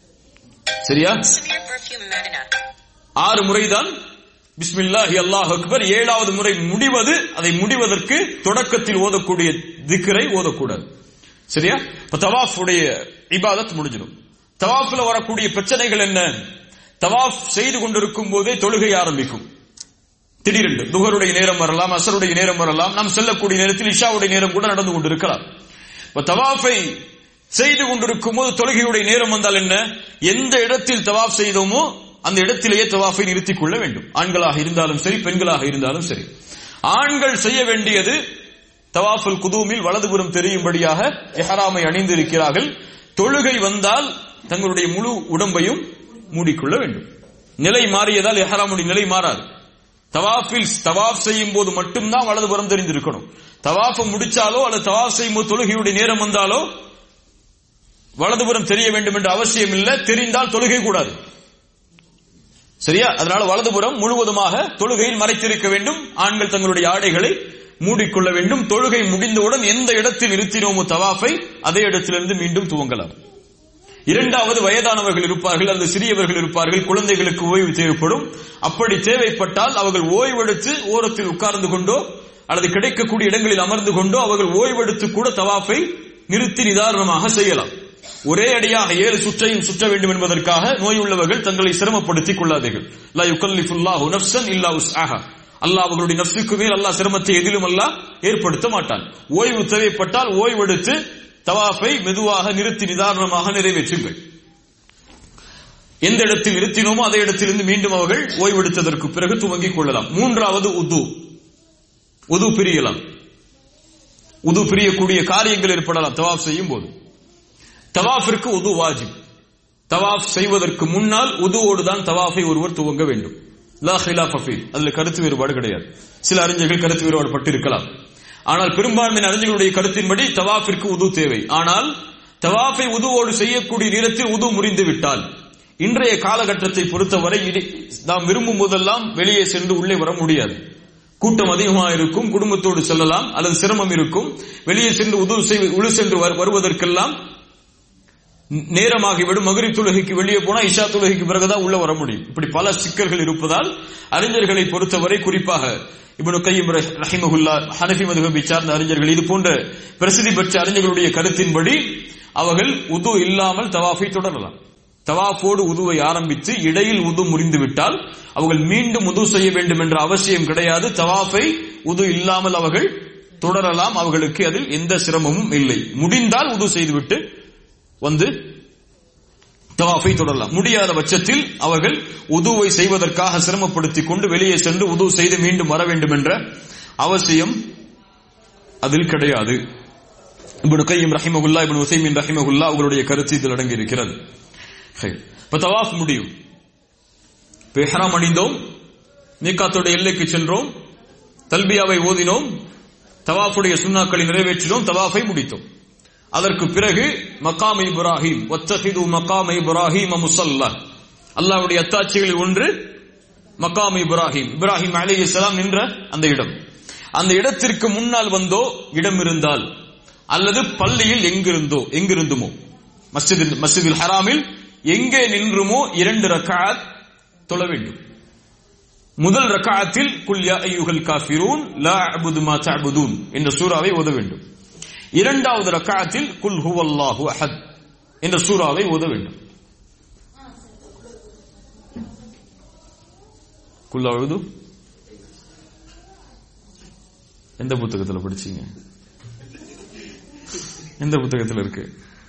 சரியா Samir Perfume Madina. ஆறு முறைதான் பிஸ்மில்லாஹி அல்லாஹ் அக்பர் ஏழாவது முறை முடிவது அதை முடிவதற்கு தொடக்கத்தில் ஓதக்கூடிய திக்கரை ஓதக்கூடாது சரியா இப்ப தவாஃப் உடைய இபாதத் முடிஞ்சிடும் தவாஃப்ல வரக்கூடிய பிரச்சனைகள் என்ன தவாஃப் செய்து கொண்டிருக்கும் போதே தொழுகை ஆரம்பிக்கும் திடீரென்று துகருடைய நேரம் வரலாம் அசருடைய நேரம் வரலாம் நாம் செல்லக்கூடிய நேரத்தில் இஷாவுடைய நேரம் கூட நடந்து கொண்டிருக்கலாம் இப்ப தவாஃபை செய்து கொண்டிருக்கும் போது தொழுகையுடைய நேரம் வந்தால் என்ன எந்த இடத்தில் தவாஃப் செய்தோமோ அந்த இடத்திலேயே தவாஃபை நிறுத்திக் கொள்ள வேண்டும் ஆண்களாக இருந்தாலும் சரி பெண்களாக இருந்தாலும் சரி ஆண்கள் செய்ய வேண்டியது தவாஃபுல் குதூமில் வலதுபுறம் தெரியும்படியாக எஹராமை அணிந்திருக்கிறார்கள் தொழுகை வந்தால் தங்களுடைய முழு உடம்பையும் மூடிக்கொள்ள வேண்டும் நிலை மாறியதால் எஹராமுடைய நிலை மாறாது தவாஃபில் தவாஃப் செய்யும் போது மட்டும்தான் வலதுபுறம் தெரிந்திருக்கணும் தவாஃபை முடிச்சாலோ அல்லது தவாஃப் செய்யும் போது தொழுகையுடைய நேரம் வந்தாலோ வலதுபுறம் தெரிய வேண்டும் என்ற அவசியம் இல்லை தெரிந்தால் தொழுகை கூடாது சரியா அதனால வலதுபுறம் முழுவதுமாக தொழுகையில் மறைத்திருக்க வேண்டும் ஆண்கள் தங்களுடைய ஆடைகளை மூடிக்கொள்ள வேண்டும் தொழுகை முடிந்தவுடன் எந்த இடத்தில் நிறுத்தினோமோ தவாஃபை அதே இடத்திலிருந்து மீண்டும் துவங்கலாம் இரண்டாவது வயதானவர்கள் இருப்பார்கள் அல்லது சிறியவர்கள் இருப்பார்கள் குழந்தைகளுக்கு ஓய்வு தேவைப்படும் அப்படி தேவைப்பட்டால் அவர்கள் ஓய்வெடுத்து ஓரத்தில் உட்கார்ந்து கொண்டோ அல்லது கிடைக்கக்கூடிய இடங்களில் அமர்ந்து கொண்டோ அவர்கள் ஓய்வெடுத்து கூட தவாஃபை நிறுத்தி நிதாரணமாக செய்யலாம் ஒரே அடியாக ஏழு சுற்றையும் சுற்ற வேண்டும் என்பதற்காக நோய் உள்ளவர்கள் தங்களை சிரமப்படுத்திக் கொள்ளாதீர்கள் லா யுகல்லிஃபுல்லாஹு நஃப்ஸன் இல்லா உஸ்ஆஹா அல்லாஹ் அவர்களுடைய நஃப்ஸுக்கு மேல் அல்லாஹ் சிரமத்தை எதிலும் அல்லாஹ் ஏற்படுத்த மாட்டான் ஓய்வு தேவைப்பட்டால் ஓய்வெடுத்து தவாஃபை மெதுவாக நிறுத்தி நிதானமாக நிறைவேற்றுங்கள் எந்த இடத்தில் நிறுத்தினோமோ அதே இடத்திலிருந்து மீண்டும் அவர்கள் ஓய்வெடுத்ததற்கு பிறகு துவங்கிக் கொள்ளலாம் மூன்றாவது உது உது பிரியலாம் உது பிரியக்கூடிய காரியங்கள் ஏற்படலாம் தவாஃப் செய்யும் போது தவாஃபிற்கு உது வாஜிப் தவாஃப் செய்வதற்கு முன்னால் உதுவோடு தான் தவாஃபை ஒருவர் துவங்க வேண்டும் லா ஹிலாஃப ஃபீல் அதுல கருத்து வேறுபாடு கிடையாது சில அறிஞர்கள் கருத்து வேறுபாடு பட்டிருக்கலாம் ஆனால் பெரும்பான்மையான அறிஞர்களுடைய கருத்தின்படி தவாஃபிற்கு உது தேவை ஆனால் தவாஃபை உதுவோடு செய்யக்கூடிய நேரத்தில் உது முறிந்து விட்டால் இன்றைய காலகட்டத்தை பொறுத்தவரை இடி- நாம் விரும்பும் போதெல்லாம் வெளியே சென்று உள்ளே வர முடியாது கூட்டம் அதிகமாக இருக்கும் குடும்பத்தோடு செல்லலாம் அல்லது சிரமம் இருக்கும் வெளியே சென்று உது செய் உழு சென்று வரு- வருவதற்கெல்லாம் நேரமாகிவிடும் மகரிப் தொழுகைக்கு வெளியே போனா இஷா தொழுகைக்கு பிறகுதான் உள்ள வர முடியும் இப்படி பல சிக்கல்கள் இருப்பதால் அறிஞர்களை பொறுத்தவரை குறிப்பாக இப்னு கையம் ரஹிமகுல்லா ஹனஃபி மதுகபை சார்ந்த அறிஞர்கள் இது போன்ற பிரசித்தி பெற்ற அறிஞர்களுடைய கருத்தின்படி அவர்கள் உது இல்லாமல் தவாஃபை தொடரலாம் தவாஃபோடு உதுவை ஆரம்பித்து இடையில் உது முறிந்து விட்டால் அவர்கள் மீண்டும் உது செய்ய வேண்டும் என்ற அவசியம் கிடையாது தவாஃபை உது இல்லாமல் அவர்கள் தொடரலாம் அவர்களுக்கு அதில் எந்த சிரமமும் இல்லை முடிந்தால் உது செய்துவிட்டு வந்து தவாஃபை தொடரலாம் முடியாத பட்சத்தில் அவர்கள் உதுவை செய்வதற்காக சிரமப்படுத்திக் கொண்டு வெளியே சென்று உது செய்து மீண்டும் வர வேண்டும் என்ற அவசியம் அதில் கிடையாது இப்னு கையம் ரஹிமகுல்லா இப்னு உசைமின் ரஹிமகுல்லா அவர்களுடைய கருத்து இதில் அடங்கி இருக்கிறது இப்ப தவாஃப் முடியும் இப்ப இஹ்ராம் அணிந்தோம் மீகாத்தோட எல்லைக்கு சென்றோம் தல்பியாவை ஓதினோம் தவாஃபுடைய சுண்ணாக்களை நிறைவேற்றினோம் தவாஃபை முடித்தோம் அதற்கு பிறகு மக்காம் இப்ராஹிம் ஒத்தஹிது மக்காம் இப்ராஹிம் முசல்லா அல்லாஹ்வுடைய அத்தாட்சிகளில் ஒன்று மக்காம் இப்ராஹிம் இப்ராஹிம் அலைஹிஸ்ஸலாம் நின்ற அந்த இடம் அந்த இடத்திற்கு முன்னால் வந்தோ இடம் இருந்தால் அல்லது பள்ளியில் எங்கிருந்தோ எங்கிருந்துமோ மஸ்ஜிதில் மஸ்ஜிதில் ஹராமில் எங்கே நின்றுமோ இரண்டு ரக்காத் தொழ வேண்டும் முதல் ரக்காத்தில் குல் யா ஐயுகல் காஃபிரூன் லா அபுது மா தஅபுதூன் என்ற சூறாவை ஓத வேண்டும் இரண்டாவது ரக்காத்தில் குல் ஹுவல்லாஹு அஹத் என்ற சூறாவை ஓத வேண்டும் குல் அழுது எந்த புத்தகத்துல படிச்சீங்க எந்த புத்தகத்தில் இருக்கு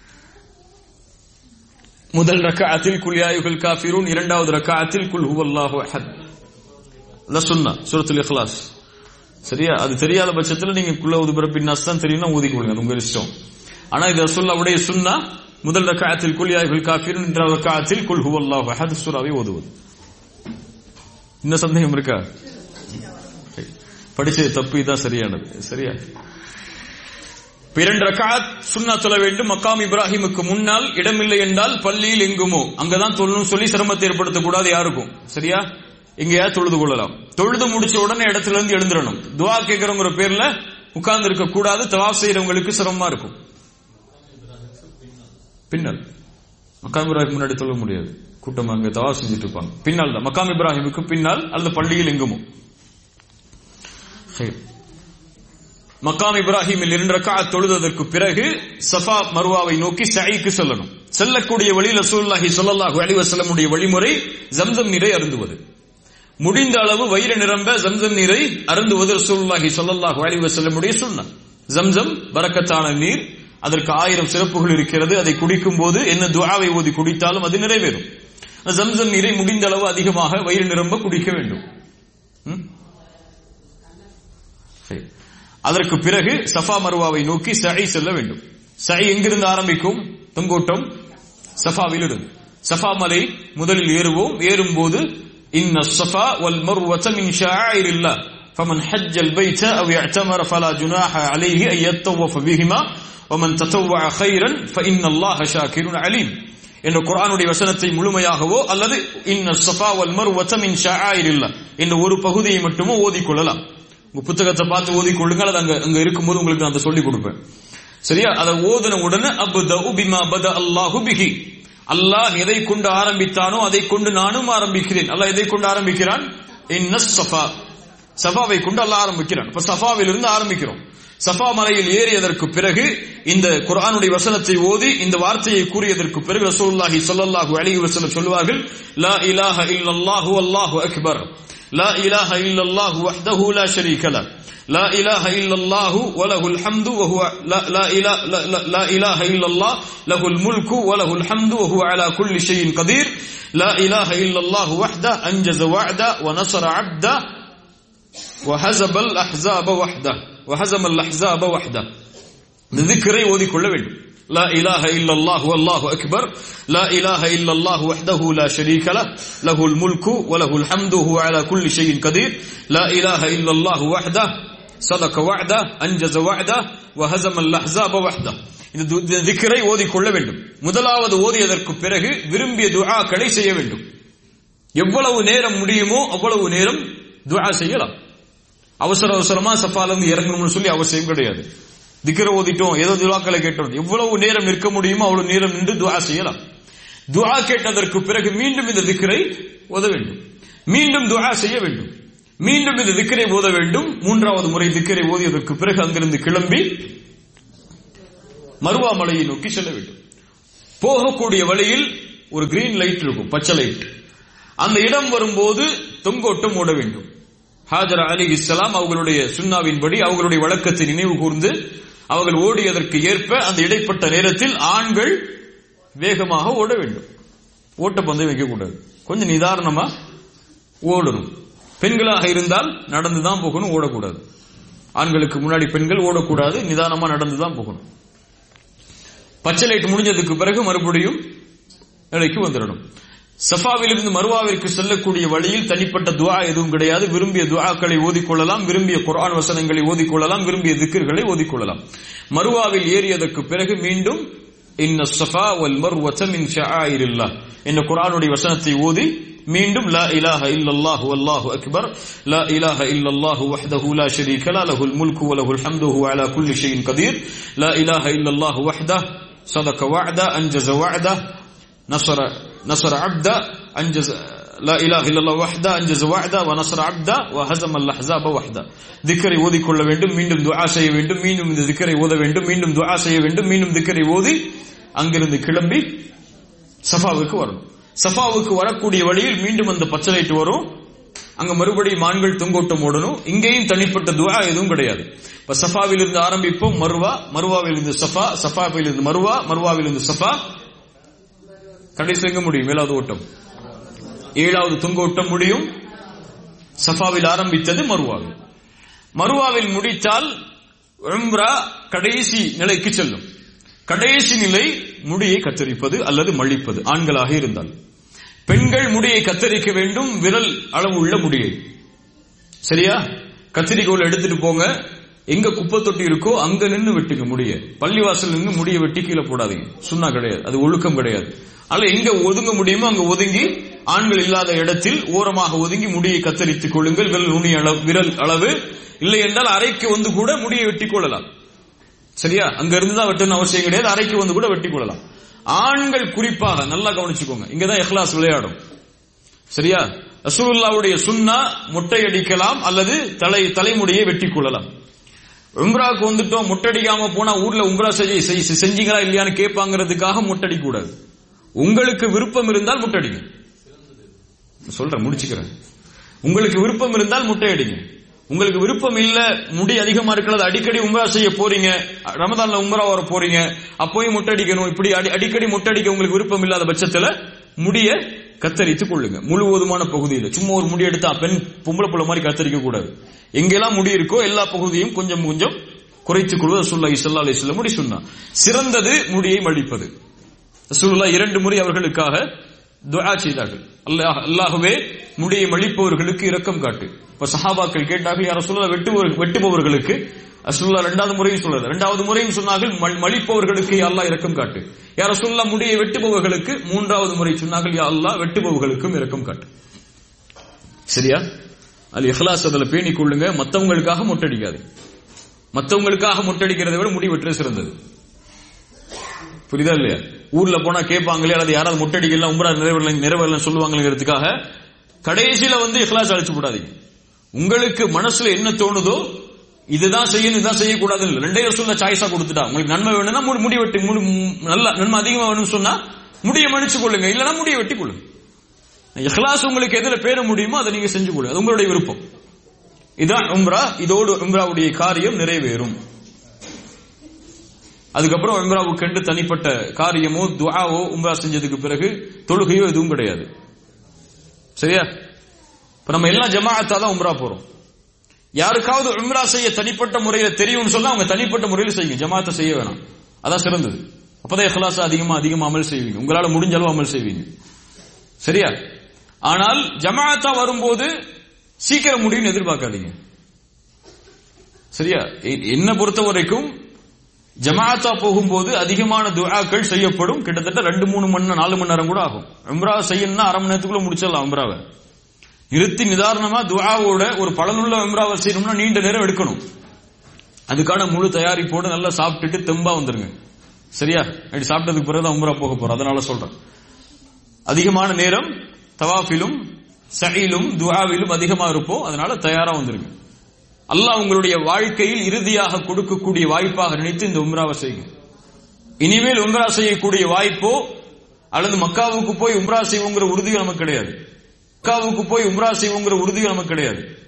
முதல் ரக்காத்தில் குல் யாயுகள் காஃபிரூன் இரண்டாவது ரக்காத்தில் குல் ஹுவல்லாஹு அஹத் அதான் சுன்னா சூரத்துல் இக்லாஸ் சரியா அது தெரியாத பட்சத்தில் நீங்க குள்ள உதுபர பின்னாஸ் தான் தெரியும்னா ஊதிக்கொள்ளுங்க அது உங்க இஷ்டம் ஆனா இது ரசூல்லாவுடைய சுன்னா முதல் ரக்காத்தில் குல் யாயுகள் காஃபிரூன் இரண்டாவது ரக்காத்தில் குல் ஹுவல்லாஹு அஹத் சூராவை ஓதுவது இன்னும் சந்தேகம் இருக்கா படிச்சது தப்பு இதான் சரியானது சரியா இரண்டு ரக்காத் சுன்னா சொல்ல வேண்டும் மக்காம் இப்ராஹிமுக்கு முன்னால் இடமில்லை என்றால் பள்ளியில் எங்குமோ அங்கதான் தொழணும் சொல்லி சிரமத்தை ஏற்படுத்தக்கூடாது யாருக்கும் சரியா எங்கேயா தொழுது கொள்ளலாம் தொழுது முடிச்ச உடனே இடத்துல இருந்து எழுந்துடணும் துவா கேட்கிறவங்கிற பேர்ல உட்கார்ந்து இருக்க கூடாது தவாப் செய்யறவங்களுக்கு சிரமமா இருக்கும் பின்னல் மக்காம் இப்ராஹிம் முன்னாடி தொழ முடியாது கூட்டம் அங்க தவா செஞ்சுட்டு இருப்பாங்க பின்னால் தான் மக்காம் இப்ராஹிமுக்கு பின்னால் அல்லது பள்ளியில் எங்குமோ மக்காம் இப்ராஹிமில் இரண்டு ரக்காத் தொழுததற்கு பிறகு சஃபா மருவாவை நோக்கி சைக்கு செல்லணும் செல்லக்கூடிய வழியில் ரசூலுல்லாஹி ஸல்லல்லாஹு அலைஹி வஸல்லமுடைய வழிமுறை ஜம்சம் நீரை அருந்துவது முடிந்த அளவு வயிறு நிரம்ப ஜம்சம் நீரை அருந்துவது ரசூலுல்லாஹி ஸல்லல்லாஹு அலைஹி வஸல்லமுடைய சுன்னah ஜம்சம் பரக்கத்தான நீர் அதற்கு ஆயிரம் சிறப்புகள் இருக்கிறது அதை குடிக்கும் போது என்ன துஆவை ஓதி குடித்தாலும் அது நிறைவேறும் ஜம்சம் நீரை முடிந்த அளவு அதிகமாக வயிறு நிரம்ப குடிக்க வேண்டும் அதற்கு பிறகு சஃபா மருவாவை நோக்கி சை செல்ல வேண்டும் சை எங்கிருந்து ஆரம்பிக்கும் தொங்கோட்டம் சஃபாவில் இருந்து சஃபா மலை முதலில் ஏறுவோம் ஏறும் போது இன்ன சஃபா வல் மர்வத மின் ஷாயிரில்லா فمن حج البيت أو اعتمر فلا جناح عليه أن يطوف بهما ومن تطوع خيرا فإن الله شاكر عليم என்ற குரானுடைய வசனத்தை முழுமையாகவோ அல்லது இன்ன சஃபா வல் மர்வத மின் ஷாயிரில்லா என்ற ஒரு பகுதியை மட்டுமோ ஓதிக்கொள்ளலாம் உங்க புத்தகத்தை பார்த்து ஓதி கொள்ளுங்க அது அங்க அங்க இருக்கும்போது உங்களுக்கு நான் அதை சொல்லி கொடுப்பேன் சரியா அதை ஓதுன உடனே அபுத உபிமா பத அல்லாஹு பிஹி அல்லாஹ் எதை கொண்டு ஆரம்பித்தானோ அதை கொண்டு நானும் ஆரம்பிக்கிறேன் அல்லாஹ் எதை கொண்டு ஆரம்பிக்கிறான் என்ன சஃபா சஃபாவை கொண்டு அல்லாஹ் ஆரம்பிக்கிறான் இப்ப சஃபாவில் இருந்து ஆரம்பிக்கிறோம் சஃபா மலையில் ஏறியதற்கு பிறகு இந்த குர்ஆனுடைய வசனத்தை ஓதி இந்த வார்த்தையை கூறியதற்கு பிறகு ரசூலுல்லாஹி ஸல்லல்லாஹு அலைஹி வஸல்லம் சொல்வார்கள் லா இலாஹ இல்லல்லாஹு அல்லாஹு அக்பர் لا إله إلا الله وحده لا شريك له لا إله إلا الله وله الحمد وهو لا, لا, إله لا, لا, لا إله إلا الله له الملك وله الحمد وهو على كل شيء قدير لا إله إلا الله وحده أنجز وعده ونصر عبده وهزم الأحزاب وحده وهزم الأحزاب وحده ذكري وذي كل وين لا إله إلا الله والله أكبر لا إله إلا الله وحده لا شريك له له الملك وله الحمد وهو على كل شيء قدير لا إله إلا الله وحده صدق وعده أنجز وعده وهزم الأحزاب وحده இந்த திக்கரை ஓதிக்கொள்ள வேண்டும் முதலாவது ஓதியதற்கு பிறகு விரும்பிய துஆக்களை செய்ய வேண்டும் எவ்வளவு நேரம் முடியுமோ அவ்வளவு நேரம் துஆ செய்யலாம் அவசர அவசரமா சஃபால இருந்து இறங்கணும்னு சொல்லி அவசியம் கிடையாது திக்கர ஓதிட்டோம் ஏதோ துவாக்களை கேட்டோம் எவ்வளவு நேரம் நிற்க முடியுமோ அவ்வளவு நேரம் நின்று துவா செய்யலாம் துவா கேட்டதற்கு பிறகு மீண்டும் இந்த திக்கரை ஓத வேண்டும் மீண்டும் துவா செய்ய வேண்டும் மீண்டும் இந்த திக்கரை ஓத வேண்டும் மூன்றாவது முறை திக்கரை ஓதியதற்கு பிறகு அங்கிருந்து கிளம்பி மருவா மலையை நோக்கி செல்ல வேண்டும் போகக்கூடிய வழியில் ஒரு கிரீன் லைட் இருக்கும் பச்சை லைட் அந்த இடம் வரும்போது தொங்கோட்டம் ஓட வேண்டும் ஹாஜரா அலி இஸ்லாம் அவர்களுடைய சுண்ணாவின்படி அவர்களுடைய வழக்கத்தை நினைவு கூர்ந்து அவர்கள் ஓடியதற்கு ஏற்ப அந்த இடைப்பட்ட நேரத்தில் ஆண்கள் வேகமாக ஓட வேண்டும் ஓட்டப்பந்தயம் வைக்கக்கூடாது கொஞ்சம் நிதாரணமா ஓடணும் பெண்களாக இருந்தால் நடந்துதான் போகணும் ஓடக்கூடாது ஆண்களுக்கு முன்னாடி பெண்கள் ஓடக்கூடாது நிதானமா நடந்துதான் போகணும் பச்சை லைட் முடிஞ்சதுக்கு பிறகு மறுபடியும் நிலைக்கு வந்துடணும் சஃபாவிலிருந்து மருவாவிற்கு செல்லக்கூடிய வழியில் தனிப்பட்ட துவா எதுவும் கிடையாது விரும்பிய துவாக்களை ஓதிக்கொள்ளலாம் விரும்பிய குர்ஆன் வசனங்களை ஓதிக்கொள்ளலாம் விரும்பிய திக்கர்களை ஓதிக்கொள்ளலாம் மருவாவில் ஏறியதற்கு பிறகு மீண்டும் இன்ன சஃபா வல் மர்வத மின் ஷஆயிரில்லாஹ் என்ற குர்ஆனுடைய வசனத்தை ஓதி மீண்டும் லா இலாஹ இல்லல்லாஹு வல்லாஹு அக்பர் லா இலாஹ இல்லல்லாஹு வஹ்தஹு லா ஷரீக லா லஹுல் முல்கு வ லஹுல் ஹம்து ஹுவ அலா குல்லி ஷைஇன் கதீர் லா இலாஹ இல்லல்லாஹு வஹ்தஹு صدق وعده انجز وعده نصر نصر عبده انجز لا اله الا الله وحده انجز وعده ونصر عبده وهزم الاحزاب وحده ذكரை ஓதிக்கொள்ள வேண்டும் மீண்டும் துஆ செய்ய வேண்டும் மீண்டும் இந்த ذكரை ஓத வேண்டும் மீண்டும் துஆ செய்ய வேண்டும் மீண்டும் ذكரை ஓதி அங்கிருந்து கிளம்பி சஃபாவுக்கு வரணும் சஃபாவுக்கு வரக்கூடிய வழியில் மீண்டும் அந்த பச்சை லைட் வரும் அங்க மறுபடியும் ஆண்கள் தொங்கோட்டம் ஓடணும் இங்கேயும் தனிப்பட்ட துவா எதுவும் கிடையாது இப்ப சஃபாவில் இருந்து ஆரம்பிப்போம் மருவா மருவாவில் இருந்து சஃபா சஃபாவில் இருந்து மருவா மருவாவில் இருந்து சஃபா கடைசி எங்க முடியும் ஏழாவது ஓட்டம் ஏழாவது துங்க ஓட்டம் முடியும் சஃபாவில் ஆரம்பித்தது மருவாவில் மருவாவில் முடித்தால் உம்ரா கடைசி நிலைக்கு செல்லும் கடைசி நிலை முடியை கத்தரிப்பது அல்லது மழிப்பது ஆண்களாக இருந்தால் பெண்கள் முடியை கத்தரிக்க வேண்டும் விரல் அளவு உள்ள முடியை சரியா கத்திரிக்கோல் எடுத்துட்டு போங்க எங்க குப்பை தொட்டி இருக்கோ அங்க நின்னு வெட்டுங்க முடிய பள்ளிவாசல் நின்று முடிய வெட்டி கீழே போடாதீங்க சுண்ணா கிடையாது அது ஒழுக்கம் கிடையாது அல்ல எங்க ஒதுங்க முடியுமோ அங்க ஒதுங்கி ஆண்கள் இல்லாத இடத்தில் ஓரமாக ஒதுங்கி முடியை கத்தரித்துக் கொள்ளுங்கள் விரல் நுனி அளவு விரல் அளவு இல்லை என்றால் அறைக்கு வந்து கூட முடியை வெட்டி கொள்ளலாம் சரியா அங்க இருந்து தான் வெட்டணும் அவசியம் கிடையாது அறைக்கு வந்து கூட வெட்டி கொள்ளலாம் ஆண்கள் குறிப்பாக நல்லா கவனிச்சுக்கோங்க இங்கதான் இஹ்லாஸ் விளையாடும் சரியா ரசூலுல்லாவுடைய சுன்னா முட்டை அடிக்கலாம் அல்லது தலை தலைமுடியை வெட்டி கொள்ளலாம் உம்ராவுக்கு வந்துட்டோம் முட்டடிக்காம போனா ஊர்ல உம்ரா செஞ்சு செஞ்சீங்களா இல்லையான்னு கேட்பாங்கிறதுக்காக முட்டடிக்க கூடாது உங்களுக்கு விருப்பம் இருந்தால் முட்டடிங்க சொல்றேன் முடிச்சுக்கிறேன் உங்களுக்கு விருப்பம் இருந்தால் முட்டை அடிங்க உங்களுக்கு விருப்பம் இல்ல முடி அதிகமா இருக்கிறது அடிக்கடி உம்ரா செய்ய போறீங்க ரமதான்ல உம்ரா வர போறீங்க அப்போயும் முட்டடிக்கணும் இப்படி அடிக்கடி முட்டடிக்க உங்களுக்கு விருப்பம் இல்லாத பட்சத்துல முடிய கத்தரித்துக் கொள்ளுங்க முழுவதுமான பகுதியில் சும்மா ஒரு முடி எடுத்தா பெண் பொம்பளை புள்ள மாதிரி கத்தரிக்க கூடாது எங்கெல்லாம் முடி இருக்கோ எல்லா பகுதியும் கொஞ்சம் கொஞ்சம் குறைத்துக் கொள்வது சுல்லா இசல்லா அலி முடி சொன்னா சிறந்தது முடியை மடிப்பது ரசூலுல்லா இரண்டு முறை அவர்களுக்காக துஆ செய்தார்கள் அல்லாஹ் அல்லாஹ்வே முடியை மழிப்பவர்களுக்கு இரக்கம் காட்டு இப்ப சஹாபாக்கள் கேட்டார்கள் யார சொல்ல வெட்டுபவர் வெட்டுபவர்களுக்கு ரசூலுல்லா இரண்டாவது முறையும் சொல்றது இரண்டாவது முறையும் சொன்னார்கள் மழிப்பவர்களுக்கு யா அல்லாஹ் இரக்கம் காட்டு யார சொல்ல முடியை வெட்டுபவர்களுக்கு மூன்றாவது முறை சொன்னார்கள் யா அல்லாஹ் வெட்டுபவர்களுக்கும் இரக்கம் காட்டு சரியா அது இஹ்லாஸ் அதுல பேணிக் கொள்ளுங்க மத்தவங்களுக்காக முட்டடிக்காது மத்தவங்களுக்காக முட்டடிக்கிறதை விட முடி வெட்டுறது சிறந்தது புரியுதா இல்லையா ஊர்ல போனா கேட்பாங்களே அல்லது யாராவது முட்டடிக்கலாம் உம்ரா நிறைவேறல நிறைவேறல சொல்லுவாங்கிறதுக்காக கடைசியில வந்து இஹ்லாஸ் அழைச்சு விடாதீங்க உங்களுக்கு மனசுல என்ன தோணுதோ இதுதான் செய்யணும் இதுதான் செய்யக்கூடாது இல்லை ரெண்டே வருஷம் சாய்ஸா கொடுத்துட்டா உங்களுக்கு நன்மை வேணும்னா முடி வெட்டி நல்ல நன்மை அதிகமா வேணும்னு சொன்னா முடிய மன்னிச்சு கொள்ளுங்க இல்லைன்னா முடிய வெட்டி கொள்ளுங்க இஹ்லாஸ் உங்களுக்கு எதுல பேர முடியுமோ அதை நீங்க செஞ்சு கொள்ளுங்க அது உங்களுடைய விருப்பம் இதான் உம்ரா இதோடு உம்ராவுடைய காரியம் நிறைவேறும் அதுக்கப்புறம் உம்ராவுக்கு கண்டு தனிப்பட்ட காரியமோ துஆவோ உம்ரா செஞ்சதுக்கு பிறகு தொழுகையோ எதுவும் கிடையாது சரியா இப்ப நம்ம எல்லாம் ஜமாஅத்தா தான் உம்ரா போறோம் யாருக்காவது உம்ரா செய்ய தனிப்பட்ட முறையில தெரியும்னு சொன்னா அவங்க தனிப்பட்ட முறையில் செய்யுங்க ஜமாத்தை செய்ய வேணாம் அதான் சிறந்தது அப்பதான் இஹ்லாஸ் அதிகமா அதிகமா அமல் செய்வீங்க உங்களால முடிஞ்ச அளவு அமல் செய்வீங்க சரியா ஆனால் ஜமாஅத்தா வரும்போது சீக்கிரம் முடியும்னு எதிர்பார்க்காதீங்க சரியா என்ன பொறுத்த வரைக்கும் ஜமாத்தா போகும்போது அதிகமான துஆக்கள் செய்யப்படும் கிட்டத்தட்ட ரெண்டு மூணு மணி நாலு மணி நேரம் கூட ஆகும் உம்ரா செய்யணும்னா அரை மணி நேரத்துக்குள்ள முடிச்சிடலாம் உம்ராவை நிறுத்தி நிதாரணமா துஆவோட ஒரு பலனுள்ள உம்ராவை செய்யணும்னா நீண்ட நேரம் எடுக்கணும் அதுக்கான முழு தயாரிப்போடு நல்லா சாப்பிட்டுட்டு தெம்பா வந்துருங்க சரியா அப்படி சாப்பிட்டதுக்கு பிறகு தான் உம்ரா போக போறோம் அதனால சொல்றேன் அதிகமான நேரம் தவாஃபிலும் சஹிலும் துஆவிலும் அதிகமா இருப்போம் அதனால தயாரா வந்துருங்க அல்லாஹ் உங்களுடைய வாழ்க்கையில் இறுதியாக கொடுக்கக்கூடிய வாய்ப்பாக நினைத்து இந்த உம்ராவை செய்யுங்க இனிமேல் உம்ரா செய்யக்கூடிய வாய்ப்போ அல்லது மக்காவுக்கு போய் உம்ரா செய்வோங்கிற உறுதியும் நமக்கு கிடையாது மக்காவுக்கு போய் உம்ரா செய்வோங்கிற உறுதியும் நமக்கு கிடையாது